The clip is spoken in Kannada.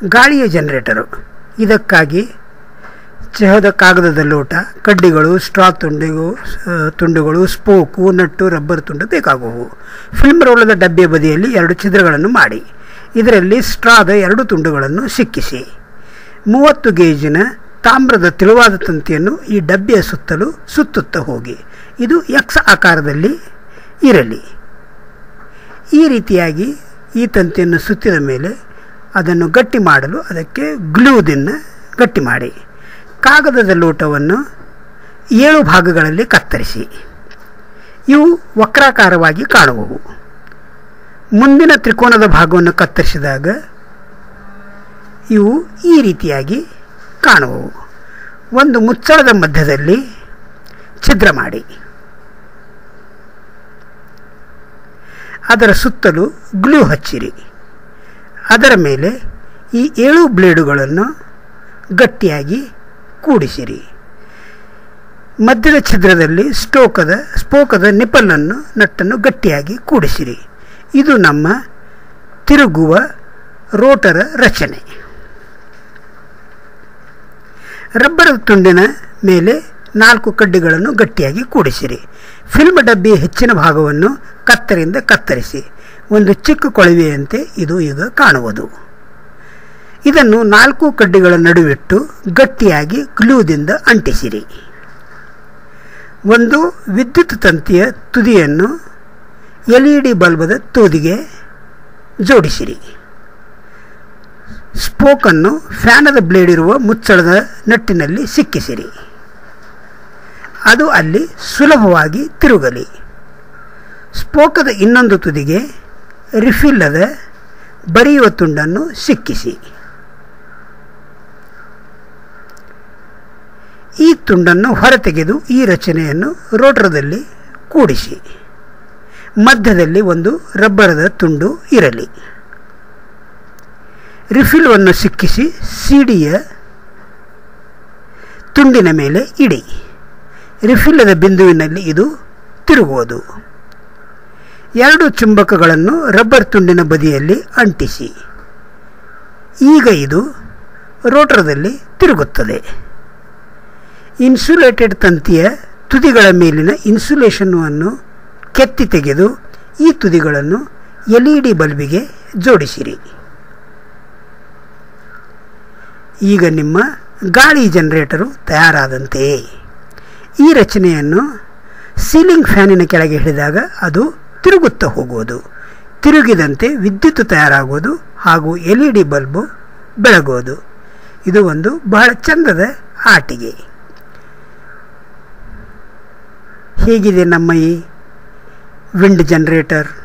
ಗಾಳಿಯ ಜನರೇಟರು ಇದಕ್ಕಾಗಿ ಚಹದ ಕಾಗದದ ಲೋಟ ಕಡ್ಡಿಗಳು ಸ್ಟ್ರಾ ತುಂಡಿಗಳು ಆ, ತುಂಡುಗಳು ಸ್ಪೋಕು ನಟ್ಟು ರಬ್ಬರ್ ತುಂಡು ಬೇಕಾಗುವು ಫಿಲ್ಮ್ ರೋಲದ ಡಬ್ಬೆಯ ಬದಿಯಲ್ಲಿ ಎರಡು ಛಿದ್ರಗಳನ್ನು ಮಾಡಿ ಇದರಲ್ಲಿ ಸ್ಟ್ರಾದ ಎರಡು ತುಂಡುಗಳನ್ನು ಸಿಕ್ಕಿಸಿ ಮೂವತ್ತು ಗೇಜಿನ ತಾಮ್ರದ ತೆಳುವಾದ ತಂತಿಯನ್ನು ಈ ಡಬ್ಬೆಯ ಸುತ್ತಲೂ ಸುತ್ತುತ್ತಾ ಹೋಗಿ ಇದು ಎಕ್ಸ್ ಆಕಾರದಲ್ಲಿ ಇರಲಿ ಈ ರೀತಿಯಾಗಿ ಈ ತಂತಿಯನ್ನು ಸುತ್ತಿದ ಮೇಲೆ ಅದನ್ನು ಗಟ್ಟಿ ಮಾಡಲು ಅದಕ್ಕೆ ಗ್ಲೂದಿಂದ ಗಟ್ಟಿ ಮಾಡಿ ಕಾಗದದ ಲೋಟವನ್ನು ಏಳು ಭಾಗಗಳಲ್ಲಿ ಕತ್ತರಿಸಿ ಇವು ವಕ್ರಾಕಾರವಾಗಿ ಕಾಣುವವು ಮುಂದಿನ ತ್ರಿಕೋನದ ಭಾಗವನ್ನು ಕತ್ತರಿಸಿದಾಗ ಇವು ಈ ರೀತಿಯಾಗಿ ಕಾಣುವವು ಒಂದು ಮುಚ್ಚಳದ ಮಧ್ಯದಲ್ಲಿ ಛಿದ್ರ ಮಾಡಿ ಅದರ ಸುತ್ತಲೂ ಗ್ಲೂ ಹಚ್ಚಿರಿ ಅದರ ಮೇಲೆ ಈ ಏಳು ಬ್ಲೇಡುಗಳನ್ನು ಗಟ್ಟಿಯಾಗಿ ಕೂಡಿಸಿರಿ ಮಧ್ಯದ ಛಿದ್ರದಲ್ಲಿ ಸ್ಟೋಕದ ಸ್ಪೋಕದ ನಿಪ್ಪಲನ್ನು ನಟ್ಟನ್ನು ಗಟ್ಟಿಯಾಗಿ ಕೂಡಿಸಿರಿ ಇದು ನಮ್ಮ ತಿರುಗುವ ರೋಟರ ರಚನೆ ರಬ್ಬರ್ ತುಂಡಿನ ಮೇಲೆ ನಾಲ್ಕು ಕಡ್ಡಿಗಳನ್ನು ಗಟ್ಟಿಯಾಗಿ ಕೂಡಿಸಿರಿ ಫಿಲ್ಮ್ ಡಬ್ಬಿ ಹೆಚ್ಚಿನ ಭಾಗವನ್ನು ಕತ್ತರಿಂದ ಕತ್ತರಿಸಿ ಒಂದು ಚಿಕ್ಕ ಕೊಳವೆಯಂತೆ ಇದು ಈಗ ಕಾಣುವುದು ಇದನ್ನು ನಾಲ್ಕು ಕಡ್ಡಿಗಳ ನಡುವಿಟ್ಟು ಗಟ್ಟಿಯಾಗಿ ಗ್ಲೂದಿಂದ ಅಂಟಿಸಿರಿ ಒಂದು ವಿದ್ಯುತ್ ತಂತಿಯ ತುದಿಯನ್ನು ಎಲ್ ಇ ಡಿ ಬಲ್ಬದ ತೂದಿಗೆ ಜೋಡಿಸಿರಿ ಸ್ಪೋಕನ್ನು ಫ್ಯಾನದ ಬ್ಲೇಡ್ ಇರುವ ಮುಚ್ಚಳದ ನಟ್ಟಿನಲ್ಲಿ ಸಿಕ್ಕಿಸಿರಿ ಅದು ಅಲ್ಲಿ ಸುಲಭವಾಗಿ ತಿರುಗಲಿ ಸ್ಪೋಕದ ಇನ್ನೊಂದು ತುದಿಗೆ ರಿಫಿಲ್ಲದ ಬರೆಯುವ ತುಂಡನ್ನು ಸಿಕ್ಕಿಸಿ ಈ ತುಂಡನ್ನು ಹೊರತೆಗೆದು ಈ ರಚನೆಯನ್ನು ರೋಟರದಲ್ಲಿ ಕೂಡಿಸಿ ಮಧ್ಯದಲ್ಲಿ ಒಂದು ರಬ್ಬರದ ತುಂಡು ಇರಲಿ ರಿಫಿಲ್ವನ್ನು ಸಿಕ್ಕಿಸಿ ಸಿಡಿಯ ತುಂಡಿನ ಮೇಲೆ ಇಡಿ ರಿಫಿಲ್ಲದ ಬಿಂದುವಿನಲ್ಲಿ ಇದು ತಿರುಗುವುದು ಎರಡು ಚುಂಬಕಗಳನ್ನು ರಬ್ಬರ್ ತುಂಡಿನ ಬದಿಯಲ್ಲಿ ಅಂಟಿಸಿ ಈಗ ಇದು ರೋಟರದಲ್ಲಿ ತಿರುಗುತ್ತದೆ ಇನ್ಸುಲೇಟೆಡ್ ತಂತಿಯ ತುದಿಗಳ ಮೇಲಿನ ಇನ್ಸುಲೇಷನನ್ನು ಕೆತ್ತಿ ತೆಗೆದು ಈ ತುದಿಗಳನ್ನು ಎಲ್ ಇ ಡಿ ಬಲ್ಬಿಗೆ ಜೋಡಿಸಿರಿ ಈಗ ನಿಮ್ಮ ಗಾಳಿ ಜನರೇಟರು ತಯಾರಾದಂತೆಯೇ ಈ ರಚನೆಯನ್ನು ಸೀಲಿಂಗ್ ಫ್ಯಾನಿನ ಕೆಳಗೆ ಹಿಡಿದಾಗ ಅದು ತಿರುಗುತ್ತಾ ಹೋಗುವುದು ತಿರುಗಿದಂತೆ ವಿದ್ಯುತ್ ತಯಾರಾಗುವುದು ಹಾಗೂ ಎಲ್ ಇ ಡಿ ಬಲ್ಬು ಬೆಳಗುವುದು ಇದು ಒಂದು ಬಹಳ ಚಂದದ ಆಟಿಕೆ ಹೇಗಿದೆ ನಮ್ಮ ಈ ವಿಂಡ್ ಜನರೇಟರ್